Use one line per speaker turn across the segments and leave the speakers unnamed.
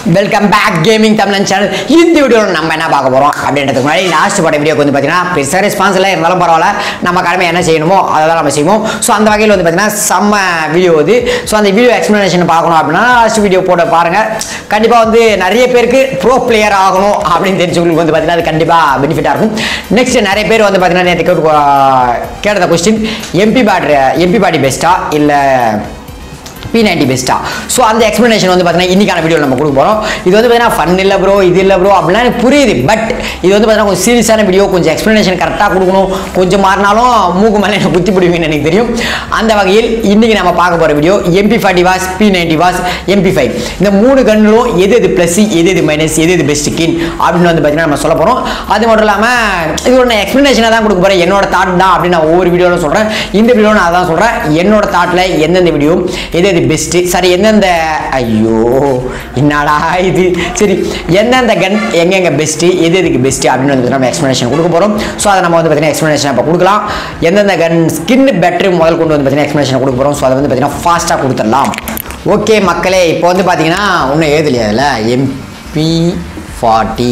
welcome back gaming Tamizhan channel இந்த வீடியோவில் நம்ம என்ன பார்க்க போகிறோம் அப்படின்றதுக்கு முன்னாடி லாஸ்ட் பட வீடியோக்கு வந்து பார்த்தீங்கன்னா பெருசாக ரெஸ்பான்ஸ் இல்லை இருந்தாலும் பரவாயில்ல நம்ம கடமை என்ன செய்யணுமோ அதை தான் நம்ம செய்வோம் ஸோ அந்த வகையில் வந்து பார்த்தீங்கன்னா செம்ம வீடியோ இது ஸோ அந்த வீடியோ எக்ஸ்ப்ளனேஷன் பார்க்கணும் அப்படின்னா லாஸ்ட் வீடியோ போட்டு பாருங்கள் கண்டிப்பாக வந்து நிறைய பேருக்கு ப்ரோ பிளேயர் ஆகணும் அப்படின்னு தெரிஞ்சவங்களுக்கு வந்து பார்த்தீங்கன்னா அது கண்டிப்பாக பெனிஃபிட்டாக இருக்கும் நெக்ஸ்ட் நிறைய பேர் வந்து பார்த்தீங்கன்னா நேற்று கேட்டு கேட்ட கொஸ்டின் எம்பி பேட்ரி எம்பி பாடி பெஸ்ட்டா இல்லை பி நைன்டி பெஸ்ட்டா ஸோ அந்த எக்ஸ்ப்ளனேஷன் வந்து பார்த்தீங்கன்னா இன்னைக்கான வீடியோ நம்ம கொடுக்க போகிறோம் இது வந்து பார்த்தீங்கன்னா ஃபன் இல்லை ப்ரோ இது இல்லை ப்ரோ அப்படிலாம் எனக்கு புரியுது பட் இது வந்து பார்த்தீங்கன்னா கொஞ்சம் சீரியஸான வீடியோ கொஞ்சம் எக்ஸ்ப்ளனேஷன் கரெக்டாக கொடுக்கணும் கொஞ்சம் மாறினாலும் மூக்கு மேலே எனக்கு குத்தி பிடிவீங்கன்னு எனக்கு தெரியும் அந்த வகையில் இன்னைக்கு நம்ம பார்க்க போகிற வீடியோ எம்பி ஃபார்ட்டி வாஸ் பி நைன்டி வாஸ் எம்பி ஃபைவ் இந்த மூணு கண்ணிலும் எது எது ப்ளஸ் எது எது மைனஸ் எது எது பெஸ்ட் கின் அப்படின்னு வந்து பார்த்தீங்கன்னா நம்ம சொல்ல போகிறோம் அது மட்டும் இல்லாமல் இது ஒரு நான் எக்ஸ்ப்ளனேஷனாக தான் கொடுக்க போகிறேன் என்னோட தாட் தான் அப்படின்னு நான் ஒவ்வொரு வீடியோவில் சொல்கிறேன் இந்த வீடியோ நான் அதான் சொல்கிறேன் என்னோட தாட்டில் எந்தெந்த வீடியோ எது எது பெஸ்ட்டு சரி எந்தெந்த ஐயோ என்னடா இது சரி எந்தெந்த கன் எங்கெங்க பெஸ்ட்டு எது எதுக்கு பெஸ்ட்டு அப்படின்னு வந்து நம்ம எக்ஸ்ப்ளனேஷன் கொடுக்க போகிறோம் ஸோ அதை நம்ம வந்து பார்த்தீங்கன்னா எக்ஸ்ப்ளனேஷன் இப்போ கொடுக்கலாம் எந்தெந்த கன் ஸ்கின் பெட்ரு முதல் கொண்டு வந்து பார்த்தீங்கன்னா எக்ஸ்ப்ளனேஷன் கொடுக்க போகிறோம் ஸோ அதை வந்து பார்த்தீங்கன்னா ஃபாஸ்ட்டாக கொடுத்துடலாம் ஓகே மக்களே இப்போ வந்து பார்த்தீங்கன்னா ஒன்றும் ஏதுலையா அதில் எம்பி ஃபார்ட்டி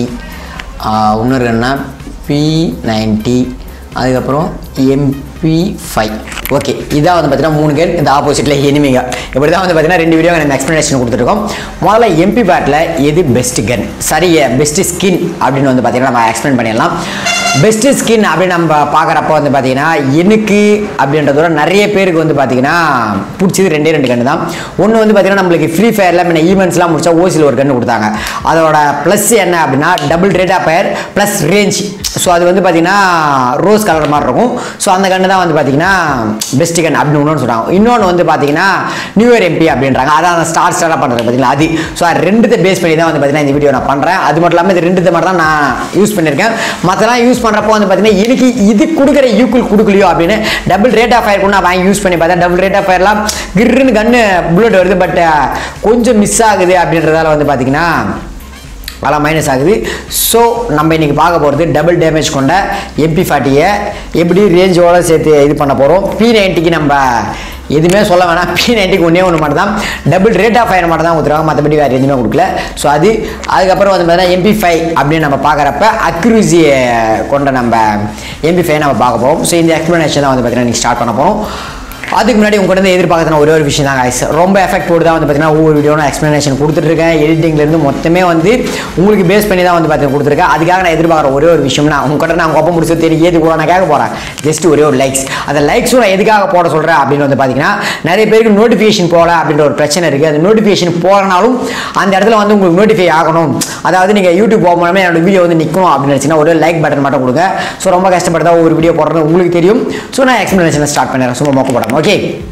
இன்னொரு என்ன பி நைன்ட்டி அதுக்கப்புறம் எம்பி ஃபைவ் ஓகே இதான் வந்து பார்த்தீங்கன்னா மூணு கேர் இந்த ஆப்போசிட்டில் எனிமிங்க இப்படி தான் வந்து பார்த்தீங்கன்னா ரெண்டு வீடியோ நம்ம எக்ஸ்ப்ளனேஷன் கொடுத்துருக்கோம் முதல்ல எம்பி பேட்டில் எது பெஸ்ட் கன் சரி பெஸ்ட் ஸ்கின் அப்படின்னு வந்து பார்த்தீங்கன்னா நம்ம எக்ஸ்பிளைன் பண்ணிடலாம் பெஸ்ட் ஸ்கின் அப்படின்னு நம்ம பார்க்குறப்ப வந்து பார்த்தீங்கன்னா எனக்கு அப்படின்றதோட நிறைய பேருக்கு வந்து பார்த்தீங்கன்னா பிடிச்சது ரெண்டே ரெண்டு கன்று தான் ஒன்று வந்து பார்த்தீங்கன்னா நம்மளுக்கு ஃப்ரீ ஃபயரில் முன்ன ஈவெண்ட்ஸ்லாம் முடிச்சா ஓசியில் ஒரு கன்று கொடுத்தாங்க அதோட ப்ளஸ் என்ன அப்படின்னா double rate of fire plus range so அது வந்து பார்த்தீங்கன்னா ரோஸ் கலர் மாதிரி இருக்கும் ஸோ அந்த கன்று தான் வந்து பார்த்தீங்கன்னா பெஸ்ட் கன் அப்படின்னு ஒன்று சொல்கிறாங்க இன்னொன்று வந்து பார்த்தீங்கன்னா நியூ இயர் எம்பி அப்படின்றாங்க அதான் அந்த ஸ்டார் ஸ்டாராக பண்ணுறது பார்த்தீங்களா அது ஸோ அது ரெண்டுத்தை பேஸ் பண்ணி தான் வந்து பார்த்தீங்கன்னா இந்த வீடியோ நான் பண்ணுறேன் அது மட்டும் இல்லாமல் இது ரெண்டுத்தை மட்டும் தான் நான் யூஸ் பண்ணியிருக்கேன் மற்றலாம் யூஸ் பண்ணுறப்போ வந்து பார்த்தீங்கன்னா எனக்கு இது கொடுக்குற ஈக்குவல் கொடுக்கலையோ அப்படின்னு டபுள் ரேட் ஆஃப் ஃபயர் கூட நான் வாங்கி யூஸ் பண்ணி பார்த்தேன் டபுள் ரேட் ஆஃப் ஃபயர்லாம் கிர்னு கன்று புல்லட் வருது பட் கொஞ்சம் மிஸ் ஆகுது அப்படின்றதால வந்து பார்த்தீங்கன்னா அதெல்லாம் மைனஸ் ஆகுது ஸோ நம்ம இன்றைக்கி பார்க்க போகிறது டபுள் டேமேஜ் கொண்ட எம்பி ஃபார்ட்டியை எப்படி ரேஞ்சோட சேர்த்து இது பண்ண போகிறோம் பி நைன்ட்டிக்கு நம்ம எதுவுமே சொல்ல வேணாம் பி நைன்ட்டிக்கு ஒன்றே ஒன்று மட்டும் தான் டபுள் ரேட் ஆஃப் ஃபயர் மட்டும் தான் கொடுத்துருவாங்க மற்றபடி வேறு எதுவுமே கொடுக்கல ஸோ அது அதுக்கப்புறம் வந்து பார்த்தீங்கன்னா எம்பி ஃபைவ் அப்படின்னு நம்ம பார்க்குறப்ப அக்யூரிசியை கொண்ட நம்ம எம்பி ஃபைவ் நம்ம பார்க்க போகிறோம் ஸோ இந்த எக்ஸ்ப்ளனேஷன் தான் வந்து பார்த்தீங்கன்னா நீங்கள் ஸ்டார்ட் பண்ண போகிறோம் அதுக்கு முன்னாடி உங்கள்கிட்ட இருந்து எதிர்பார்க்கறது ஒரே ஒரு விஷயம் தான் guys ரொம்ப எஃபெக்ட் போட்டு தான் வந்து பார்த்தீங்கன்னா ஒவ்வொரு வீடியோ நான் எக்ஸ்ப்ளனேஷன் கொடுத்துட்ருக்கேன் எடிட்டிங்லேருந்து மொத்தமே வந்து உங்களுக்கு பேஸ் பண்ணி தான் வந்து பார்த்தீங்கன்னா கொடுத்துருக்கேன் அதுக்காக நான் எதிர்பார்க்குற ஒரே ஒரு விஷயம்னா உங்கள்கிட்ட நான் கொப்பம் முடிச்சு தெரியும் ஏது கூட நான் கேட்க போகிறேன் ஜஸ்ட் ஒரே ஒரு லைக்ஸ் அந்த லைக்ஸும் நான் எதுக்காக போட சொல்கிறேன் அப்படின்னு வந்து பார்த்தீங்கன்னா நிறைய பேருக்கு நோட்டிஃபிகேஷன் போகல அப்படின்ற ஒரு பிரச்சனை இருக்குது அந்த நோட்டிஃபிகேஷன் போகிறனாலும் அந்த இடத்துல வந்து உங்களுக்கு நோட்டிஃபை ஆகணும் அதாவது நீங்கள் யூடியூப் போகும்போது என்னோட வீடியோ வந்து நிற்கணும் அப்படின்னு நினச்சிங்கன்னா ஒரு லைக் பட்டன் மட்டும் கொடுங்க ஸோ ரொம்ப கஷ்டப்பட்டு தான் ஒரு வீடியோ போடுறது உங்களுக்கு தெரியும் ஸோ நான் எக்ஸ்ப்ளனேஷனை ஸ்டார்ட் பண்ணிடுறேன் சும்மா மொக்கப்படம் ஓகே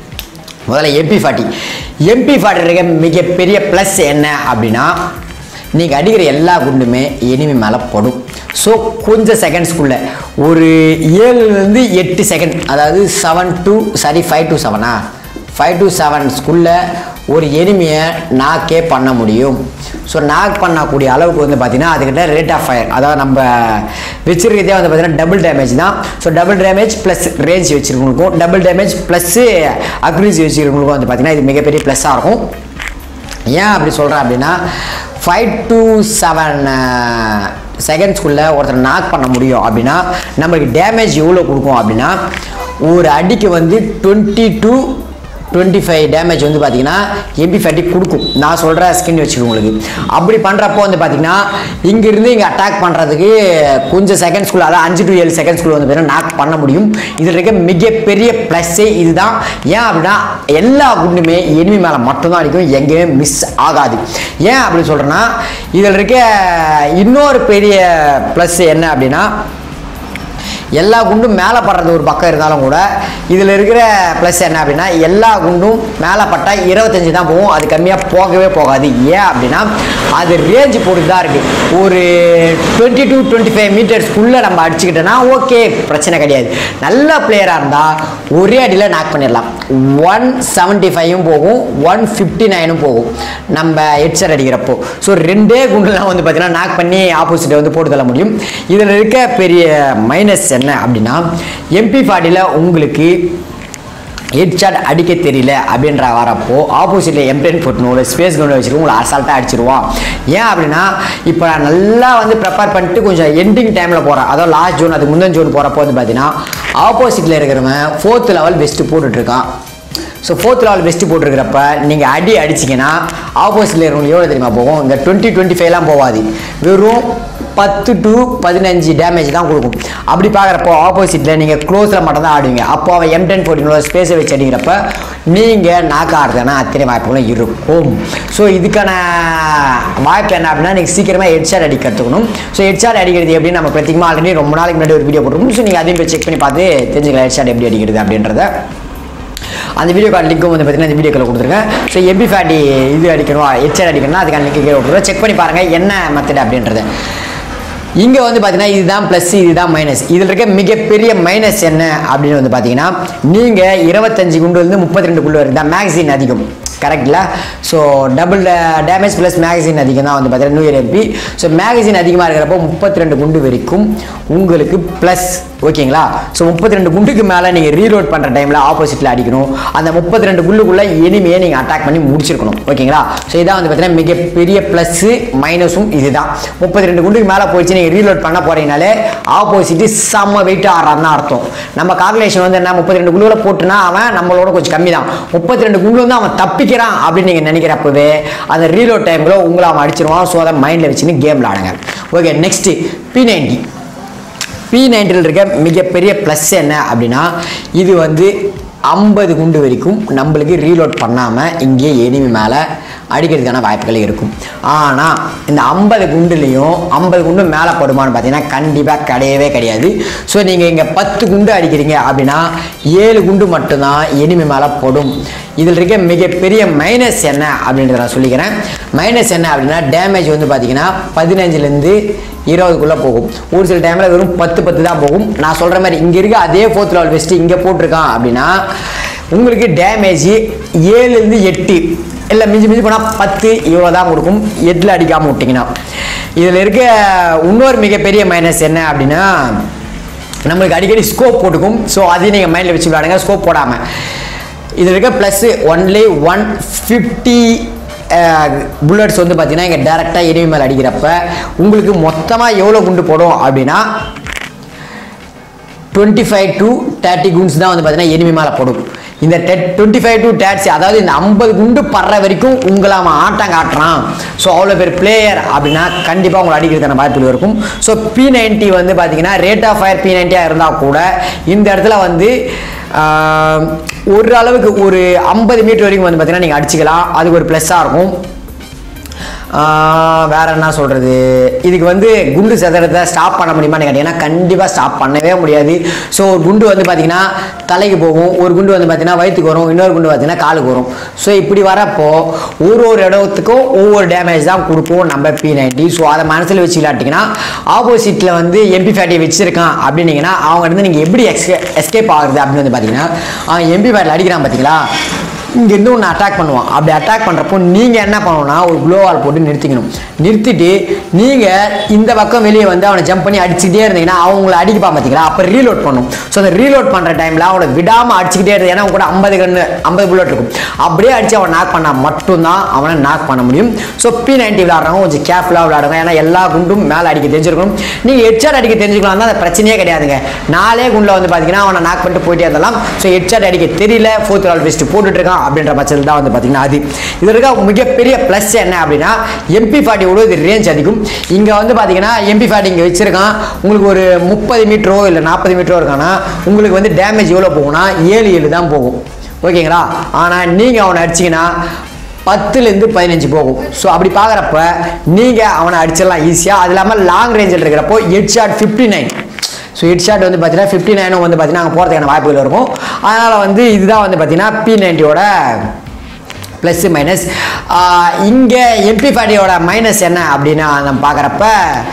முதல்ல எம்பி ஃபார்ட்டி எம்பி ஃபார்ட்டி இருக்க மிகப்பெரிய ப்ளஸ் என்ன அப்படின்னா நீங்கள் அடிக்கிற எல்லா குண்டுமே எனிமி மேலே படும் ஸோ கொஞ்சம் செகண்ட்ஸ்க்குள்ளே ஒரு ஏழுலேருந்து எட்டு செகண்ட் அதாவது seven to sorry five to செவனா ஃபைவ் டு செவன்ஸ்குள்ளே ஒரு எனிமியை நாக்கே பண்ண முடியும் ஸோ நாக் பண்ணக்கூடிய அளவுக்கு வந்து பார்த்தீங்கன்னா அதுக்கிட்ட ரேட் ஆஃப் ஃபயர் அதாவது நம்ம வச்சிருக்கிறதே வந்து பார்த்தீங்கன்னா டபுள் டேமேஜ் தான் so double damage plus range வச்சிருக்கவங்களுக்கும் டபுள் டேமேஜ் ப்ளஸ்ஸு அக்ரிசி வச்சிருக்கவங்களுக்கும் வந்து பார்த்தீங்கன்னா இது மிகப்பெரிய ப்ளஸ்ஸாக இருக்கும் ஏன் அப்படி சொல்கிறேன் அப்படின்னா ஃபைவ் டு செவன் செகண்ட்ஸ்குள்ளே ஒருத்தர் நாக் பண்ண முடியும் அப்படின்னா நம்மளுக்கு டேமேஜ் எவ்வளோ கொடுக்கும் அப்படின்னா ஒரு அடிக்கு வந்து twenty to twenty five damage வந்து பார்த்தீங்கன்னா எம்பி ஃபேட்டி கொடுக்கும் நான் சொல்கிற ஸ்கின் வச்சுக்கோங்க உங்களுக்கு அப்படி பண்ணுறப்போ வந்து பார்த்தீங்கன்னா இங்கேருந்து இங்கே அட்டாக் பண்ணுறதுக்கு கொஞ்சம் செகண்ட்ஸ்குள்ள அதாவது அஞ்சு டு ஏழு செகண்ட்ஸ்குள்ள வந்து பார்த்தீங்கன்னா நாக் பண்ண முடியும் இதில் இருக்க மிகப்பெரிய ப்ளஸ்ஸே இதுதான் ஏன் அப்படின்னா எல்லா குண்டுமே எனிமி மேலே மட்டும்தான் அடிக்கும் எங்கேயுமே மிஸ் ஆகாது ஏன் அப்படி சொல்கிறேன்னா இதில் இருக்க இன்னொரு பெரிய ப்ளஸ் என்ன அப்படின்னா எல்லா குண்டும் மேலே படுறது ஒரு பக்கம் இருந்தாலும் கூட இதில் இருக்கிற ப்ளஸ் என்ன அப்படின்னா எல்லா குண்டும் மேலே பட்டால் இருபத்தஞ்சி தான் போகும் அது கம்மியாக போகவே போகாது ஏன் அப்படின்னா அது ரேஞ்சு பொறுத்து தான் இருக்குது ஒரு டுவெண்ட்டி டு டுவெண்ட்டி ஃபைவ் மீட்டர்ஸ்க்குள்ளே நம்ம அடிச்சுக்கிட்டோன்னா ஓகே பிரச்சனை கிடையாது நல்ல பிளேயராக இருந்தால் ஒரே அடியில் நாக் பண்ணிடலாம் ஒன் செவன்ட்டி ஃபைவும் போகும் ஒன் ஃபிஃப்டி நைனும் போகும் நம்ம ஹெட்செட் அடிக்கிறப்போ ஸோ ரெண்டே குண்டுலாம் வந்து பார்த்தீங்கன்னா நாக் பண்ணி ஆப்போசிட்டை வந்து போட்டு தள்ள முடியும் இதில் இருக்க பெரிய மைனஸ் என்ன அப்படின்னா எம்பி ஃபார்ட்டியில் உங்களுக்கு ஹெட் ஷாட் அடிக்க தெரியல அப்படின்ற வரப்போ ஆப்போசிட்டில் எம்டென் ஃபுட்னோட ஸ்பேஸ் கொண்டு வச்சுருக்கோம் உங்களை அசால்ட்டாக அடிச்சிருவான் ஏன் அப்படின்னா இப்போ நான் நல்லா வந்து ப்ரிப்பேர் பண்ணிட்டு கொஞ்சம் எண்டிங் டைமில் போகிறேன் அதாவது லாஸ்ட் ஜோன் அதுக்கு முந்தின ஜோன் போகிறப்போ வந்து பார்த்தீங்கன்னா ஆப்போசிட்டில் இருக்கிறவன் ஃபோர்த் லெவல் பெஸ்ட்டு போட்டுட்ருக்கான் ஸோ ஃபோர்த் லெவல் பெஸ்ட்டு போட்டிருக்கிறப்ப நீங்கள் அடி அடிச்சிங்கன்னா ஆப்போசிட்டில் இருக்கிறவங்களுக்கு எவ்வளோ தெரியுமா போகும் இந்த டுவெண்ட்டி டுவெண்ட்டி ஃபைவ்லாம் போகாது வெறும் பத்து டு பதினஞ்சு டேமேஜ் தான் கொடுக்கும் அப்படி பார்க்குறப்போ ஆப்போசிட்டில் நீங்கள் க்ளோஸில் மட்டும் தான் ஆடுவீங்க அப்போ அவன் எம் டென் ஃபோர்டினோட ஸ்பேஸை வச்சு அடிக்கிறப்ப நீங்கள் நாக்க ஆடுறதுனா அத்தனை வாய்ப்புகளும் இருக்கும் ஸோ இதுக்கான வாய்ப்பு என்ன அப்படின்னா நீங்கள் சீக்கிரமாக ஹெட்ஷாட் அடிக்க கற்றுக்கணும் ஸோ ஹெட்ஷாட் அடிக்கிறது எப்படின்னு நம்ம பிரத்திகமாக ஆல்ரெடி ரொம்ப நாளைக்கு முன்னாடி ஒரு வீடியோ போட்டிருக்கோம் ஸோ நீங்கள் அதையும் போய் செக் பண்ணி பார்த்து தெரிஞ்சுக்கலாம் ஹெட்ஷாட் எப்படி அடிக்கிறது அப்படின்றத அந்த வீடியோ கார்டு லிங்க்கும் வந்து பார்த்தீங்கன்னா இந்த வீடியோக்கில் கொடுத்துருக்கேன் ஸோ எம்பி ஃபேட்டி இது அடிக்கணும் ஹெச்ஆர் அடிக்கணும்னா அதுக்கான லிங்க் கீழே விட்டுருவோம் செக் பண்ணி பாருங்கள் என்ன மெத்தட் அப்படின்றது இங்கே வந்து பார்த்தீங்கன்னா இதுதான் ப்ளஸ் இதுதான் மைனஸ் இதில் இருக்க மிகப்பெரிய மைனஸ் என்ன அப்படின்னு வந்து பார்த்தீங்கன்னா நீங்கள் இருபத்தஞ்சு குண்டு வந்து முப்பத்தி ரெண்டு குண்டு வரைக்கும் தான் மேக்சின் அதிகம் கரெக்டில் so double damage plus magazine அதிகம் தான் வந்து பார்த்தீங்கன்னா new year MP so magazine அதிகமாக இருக்கிறப்போ முப்பத்தி ரெண்டு குண்டு வரைக்கும் உங்களுக்கு ப்ளஸ் ஓகேங்களா ஸோ முப்பத்தி ரெண்டு குண்டுக்கு மேலே நீங்கள் ரீலோட் பண்ணுற டைமில் ஆப்போசிட்டில் அடிக்கணும் அந்த முப்பத்தி ரெண்டு குண்டுக்குள்ளே எனிமையை நீங்கள் அட்டாக் பண்ணி முடிச்சிருக்கணும் ஓகேங்களா ஸோ இதான் வந்து பார்த்தீங்கன்னா மிகப்பெரிய ப்ளஸ்ஸு மைனஸும் இதுதான் முப்பத்தி ரெண்டு குண்டுக்கு மேலே போயிடுச்சு நீங்கள் ரீலோட் பண்ண போகிறீங்கனாலே ஆப்போசிட்டு செம்ம வெயிட் ஆடுறான்னு அர்த்தம் நம்ம கால்குலேஷன் வந்து என்ன முப்பத்தி ரெண்டு குண்டுவில் போட்டுனா அவன் நம்மளோட கொஞ்சம் கம்மி தான் முப்பத்தி ரெண்டு குண்டு வந்து அவன் தப்பிக்கிறான் அப்படின்னு நீங்கள் நினைக்கிறப்பவே அந்த ரீலோட் டைமில் உங்களை அவன் அடிச்சிருவான் ஸோ அதை மைண்டில் வச்சுன்னு கேம் விளாடுங்க okay next P ninety P நைன்டில் இருக்க மிகப்பெரிய ப்ளஸ் என்ன அப்படின்னா இது வந்து ஐம்பது குண்டு வரைக்கும் நம்மளுக்கு ரீலோட் பண்ணாமல் இங்கே எனிமி மேலே அடிக்கிறதுக்கான வாய்ப்புகள் இருக்கும் ஆனால் இந்த ஐம்பது குண்டுலேயும் ஐம்பது குண்டு மேலே படுமான்னு பார்த்தீங்கன்னா கண்டிப்பாக கிடையவே கிடையாது ஸோ நீங்கள் இங்கே பத்து குண்டு அடிக்கிறீங்க அப்படின்னா ஏழு குண்டு மட்டும்தான் எனிமி மேலே படும் இதில் இருக்க மிகப்பெரிய மைனஸ் என்ன அப்படின்றத நான் சொல்லிக்கிறேன் மைனஸ் என்ன அப்படின்னா டேமேஜ் வந்து பார்த்தீங்கன்னா பதினஞ்சுலேருந்து இருபதுக்குள்ளே போகும் ஒரு சில டைமில் வெறும் பத்து பத்து தான் போகும் நான் சொல்கிற மாதிரி இங்கே இருக்க அதே ஃபோர்த் லெவல் வெஸ்ட்டு இங்கே போட்டிருக்கான் அப்படின்னா உங்களுக்கு டேமேஜ் ஏழுலேருந்து எட்டு இல்லை மிஞ்சி மிஞ்சி போனால் பத்து இவ்வளோ தான் கொடுக்கும் எட்டில் அடிக்காமல் விட்டிங்கன்னா இதில் இருக்க இன்னொரு மிகப்பெரிய மைனஸ் என்ன அப்படின்னா நம்மளுக்கு அடிக்கடி ஸ்கோப் போட்டுக்கும் ஸோ அதையும் நீங்கள் மைண்டில் வச்சு விளாடுங்க ஸ்கோப் போடாமல் இதில் இருக்க plus only one fifty bullets வந்து பார்த்தீங்கன்னா இங்கே டேரெக்டாக எரிவி மேலே அடிக்கிறப்ப உங்களுக்கு மொத்தமாக எவ்வளோ குண்டு போடும் அப்படின்னா டுவெண்ட்டி ஃபைவ் டு தேர்ட்டி குண்ட்ஸ் தான் வந்து பார்த்தீங்கன்னா எனிமி மேலே போடும் இந்த டுவெண்ட்டி ஃபைவ் டு தேர்ட்ஸ் அதாவது இந்த ஐம்பது குண்டு படுற வரைக்கும் உங்களை அவன் ஆட்டம் காட்டுறான் ஸோ அவ்வளோ பேர் பிளேயர் அப்படின்னா கண்டிப்பாக உங்களை அடிக்கிறதுக்கான வாய்ப்புகள் இருக்கும் ஸோ பி நைன்ட்டி வந்து பார்த்தீங்கன்னா ரேட் ஆஃப் ஃபயர் பி நைன்ட்டியாக இருந்தால் கூட இந்த இடத்துல வந்து ஆஹ், ஒரு அளவுக்கு ஒரு ஐம்பது மீட்டர் வரைக்கும் வந்து பார்த்தீங்கன்னா நீங்கள் அடிச்சுக்கலாம் அதுக்கு ஒரு ப்ளஸ்ஸாக இருக்கும் ஆஹ் வேற என்ன சொல்றது இதுக்கு வந்து குண்டு செதறதை ஸ்டாப் பண்ண முடியுமான்னு கேட்டீங்கன்னா கண்டிப்பாக ஸ்டாப் பண்ணவே முடியாது ஸோ ஒரு குண்டு வந்து பார்த்தீங்கன்னா தலைக்கு போகும் ஒரு குண்டு வந்து பார்த்தீங்கன்னா வயிற்றுக்கு வரும் இன்னொரு குண்டு பார்த்தீங்கன்னா காலுக்கு வரும் ஸோ இப்படி வரப்போ ஒரு ஒரு இடத்துக்கும் ஒவ்வொரு டேமேஜ் தான் கொடுப்போம் நம்ம பி நைன்டி ஸோ அதை மனசில் வச்சு விளாட்டிங்கன்னா ஆப்போசிட்டில் வந்து எம்பி ஃபேட்டி வச்சிருக்கான் அப்படின்னீங்கன்னா அவங்க இருந்து நீங்கள் எப்படி எஸ்கே எஸ்கேப் ஆகுறது அப்படின்னு வந்து பார்த்தீங்கன்னா அவன் எம்பி ஃபேட்டில் அடிக்கிறான் பார்த்தீங்களா இங்கேருந்து ஒன்று அட்டாக் பண்ணுவான் அப்படி அட்டாக் பண்ணுறப்போ நீங்கள் என்ன பண்ணணும்னா ஒரு க்ளோவால் போட்டு நிறுத்திக்கணும் நிறுத்திட்டு நீங்கள் இந்த பக்கம் வெளியே வந்து அவனை ஜம்ப் பண்ணி அடிச்சுக்கிட்டே இருந்தீங்கன்னா அவங்கள அடிக்கப்பா பார்த்தீங்களா அப்போ ரீலோட் பண்ணும் ஸோ அந்த ரீலோட் பண்ணுற டைமில் அவனை விடாமல் அடிச்சுக்கிட்டே இருந்தது ஏன்னா அவன் கூட ஐம்பது கன்று ஐம்பது புல்லட் இருக்கும் அப்படியே அடித்து அவன் நாக் பண்ணால் மட்டும்தான் அவனை நாக் பண்ண முடியும் ஸோ பி நைன்டி விளாட்றவங்க கொஞ்சம் கேர்ஃபுல்லாக விளாடுங்க ஏன்னா எல்லா குண்டும் மேலே அடிக்க தெரிஞ்சிருக்கணும் நீங்கள் ஹெட்ஷாட் அடிக்க தெரிஞ்சுக்கலாம் தான் அந்த பிரச்சனையே கிடையாதுங்க நாலே குண்டில் வந்து பார்த்தீங்கன்னா அவனை நாக் பண்ணிட்டு போயிட்டே இருந்தலாம் ஸோ ஹெட்ஷாட் அடிக்க தெரியல ஃபோர்த் ஆல் பெஸ்ட் போட்டுட்டு இருக்கான் அப்படின்ற பட்சத்தில் தான் வந்து பார்த்தீங்கன்னா அது இது இருக்க மிகப்பெரிய ப்ளஸ் என்ன அப்படின்னா எம்பி ஃபார்ட்டியோட இது ரேஞ்ச் அதிகம் இங்கே வந்து பார்த்தீங்கன்னா எம்பி ஃபார்ட்டி இங்கே வச்சிருக்கான் உங்களுக்கு ஒரு முப்பது மீட்டரோ இல்லை நாற்பது மீட்டரோ இருக்கான்னா உங்களுக்கு வந்து டேமேஜ் எவ்வளோ போகும்னா ஏழு ஏழு தான் போகும் ஓகேங்களா ஆனால் நீங்கள் அவனை அடிச்சிங்கன்னா பத்துலேருந்து பதினஞ்சு போகும் ஸோ அப்படி பார்க்குறப்ப நீங்கள் அவனை அடிச்சிடலாம் ஈஸியாக அது இல்லாமல் லாங் ரேஞ்சில் இருக்கிறப்போ head shot fifty nine so head shot வந்து பார்த்தீங்கன்னா ஃபிஃப்டி நைனும் வந்து பார்த்தீங்கன்னா அங்கே போகிறதுக்கான வாய்ப்புகள் இருக்கும் அதனால் வந்து இதுதான் வந்து பார்த்தீங்கன்னா பி நைன்ட்டியோட ப்ளஸ் மைனஸ் இங்கே எம்பி ஃபார்ட்டியோட மைனஸ் என்ன அப்படின்னு நம்ம பார்க்குறப்ப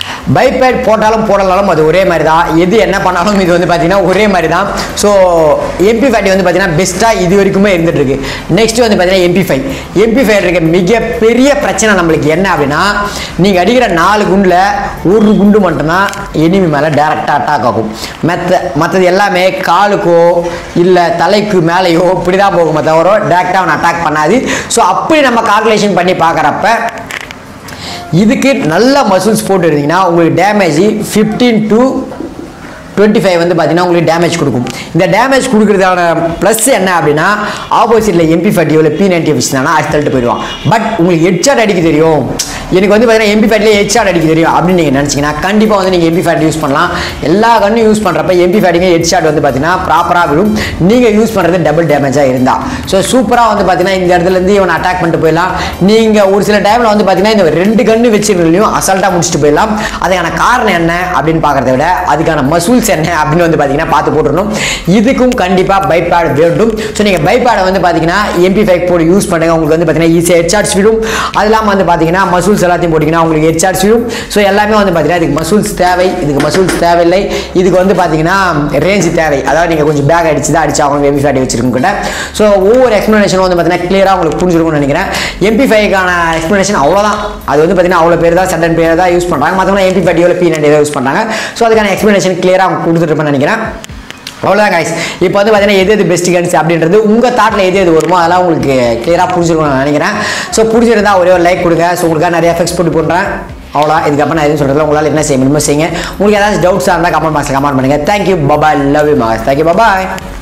பைபேட் போட்டாலும் போடலாலும் அது ஒரே மாதிரி தான் எது என்ன பண்ணாலும் இது வந்து பார்த்தீங்கன்னா ஒரே மாதிரி தான் ஸோ எம்பி ஃபைவ் வந்து பார்த்தீங்கன்னா பெஸ்ட்டாக இது வரைக்குமே இருந்துட்டு இருக்கு நெக்ஸ்ட் வந்து பார்த்தீங்கன்னா எம்பி ஃபைவ் எம்பி ஃபைவ் இருக்க மிகப்பெரிய பிரச்சனை நம்மளுக்கு என்ன அப்படின்னா நீங்கள் அடிக்கிற நாலு குண்டில் ஒரு குண்டு மட்டும்தான் எனிமி மேலே டேரெக்டாக அட்டாக் ஆகும் மற்ற மற்றது எல்லாமே காலுக்கோ இல்லை தலைக்கு மேலேயோ இப்படி தான் போகுமே தவிர டேரெக்டாக அவன் அட்டாக் பண்ணாது ஸோ அப்படி நம்ம கால்குலேஷன் பண்ணி பார்க்குறப்ப இதுக்கு நல்ல மசில்ஸ் போட்டு இருந்தீங்கன்னா உங்களுக்கு damage fifteen to twenty five வந்து பார்த்தீங்கன்னா உங்களுக்கு டேமேஜ் கொடுக்கும் இந்த டேமேஜ் கொடுக்குறதான ப்ளஸ் என்ன அப்படின்னா ஆப்போசிட்டில் எம்பி ஃபட்டியோ இல்லை பி நைன்டி வச்சுனா அது தள்ளிட்டு போயிடுவான் பட் உங்களுக்கு ஹெட்ஷாட் அடிக்க தெரியும் எனக்கு வந்து பார்த்தீங்கன்னா எம்பி ஃபேட்லேயே ஹெட்ஷாட் அடிக்க தெரியும் அப்படின்னு நீங்கள் நினச்சிங்கன்னா கண்டிப்பாக வந்து நீங்கள் எம்பி ஃபேட் யூஸ் பண்ணலாம் எல்லா கண்ணும் யூஸ் பண்ணுறப்ப எம்பி ஃபேட்டிங்க ஹெட்ஷாட் வந்து பார்த்தீங்கன்னா ப்ராப்பராக விடும் நீங்கள் யூஸ் பண்ணுறது டபுள் டேமேஜாக இருந்தால் ஸோ சூப்பராக வந்து பார்த்தீங்கன்னா இந்த இடத்துலேருந்து இவனை அட்டாக் பண்ணிட்டு போயிடலாம் நீங்கள் ஒரு சில டைமில் வந்து பார்த்தீங்கன்னா இந்த ரெண்டு கன்று வச்சுருந்தாலையும் அசால்ட்டாக முடிச்சுட்டு போயிடலாம் அதுக்கான காரணம் என்ன அப்படின்னு பார்க்குறத விட அதுக்கான மசூல்ஸ் என்ன அப்படின்னு வந்து பார்த்தீங்கன்னா பார்த்து போட்டுருணும் இதுக்கும் கண்டிப்பாக பைபேட் வேண்டும் ஸோ நீங்கள் பைபேடை வந்து பார்த்தீங்கன்னா எம்பி ஃபைவ் போட்டு யூஸ் பண்ணுங்க உங்களுக்கு வந்து பார்த்தீங்கன்னா ஈஸியாக ஹெட்ஷாட்ஸ் விடும் அது இல்லாமல் வந்து பார்த்தீங்கன்னா மசூல்ஸ் எல்லாத்தையும் போட்டிங்கன்னா உங்களுக்கு ஹெட்ஷாட்ஸ் விடும் ஸோ எல்லாமே வந்து பார்த்தீங்கன்னா இதுக்கு மசூல்ஸ் தேவை இதுக்கு மசூல்ஸ் தேவையில்லை இதுக்கு வந்து பார்த்தீங்கன்னா ரேஞ்ச் தேவை அதாவது நீங்கள் கொஞ்சம் பேக் அடிச்சு தான் அடிச்சு அவங்க எம்பி ஃபைவ் வச்சிருக்கோம் கிட்ட ஸோ ஒவ்வொரு எக்ஸ்ப்ளனேஷனும் வந்து பார்த்தீங்கன்னா கிளியராக உங்களுக்கு புரிஞ்சிருக்கும்னு நினைக்கிறேன் எம்பி ஃபைவ்க்கான எக்ஸ்ப்ளனேஷன் அவ்வளோதான் அது வந்து பார்த்தீங்கன்னா அவ்வளோ பேர் தான் சட்டன் பேர் தான் யூஸ் பண்ணுறாங்க மற்றவங்க MP five P ninety use பண்ணுறாங்க ஸோ அதுக்கான எக்ஸ்ப்ளனேஷன் கிளியராக கொடுத்துருப்பேன்னு நினைக்கிறேன் அவ்வளோதான் guys இப்போ வந்து பார்த்தீங்கன்னா எது எது பெஸ்ட் கன்ஸ் அப்படின்றது உங்கள் தாட்டில் எது எது வருமோ அதெல்லாம் உங்களுக்கு கிளியராக புரிஞ்சிருக்கணும் நான் நினைக்கிறேன் ஸோ புரிஞ்சிருந்தா ஒரே ஒரு லைக் கொடுங்க ஸோ உங்களுக்காக நிறைய எஃபெக்ட்ஸ் போட்டு பண்ணுறேன் அவ்வளோ இதுக்கப்புறம் நான் எதுவும் சொல்கிறதுல உங்களால் என்ன செய்ய முடியுமோ செய்யுங்க உங்களுக்கு ஏதாச்சும் டவுட்ஸாக இருந்தால் கமெண்ட் பாக்ஸில் கமெண்ட் பண்ணுங்கள் தேங்க்யூ பபாய் லவ் யூ மகாஸ் தேங்க்யூ பபாய்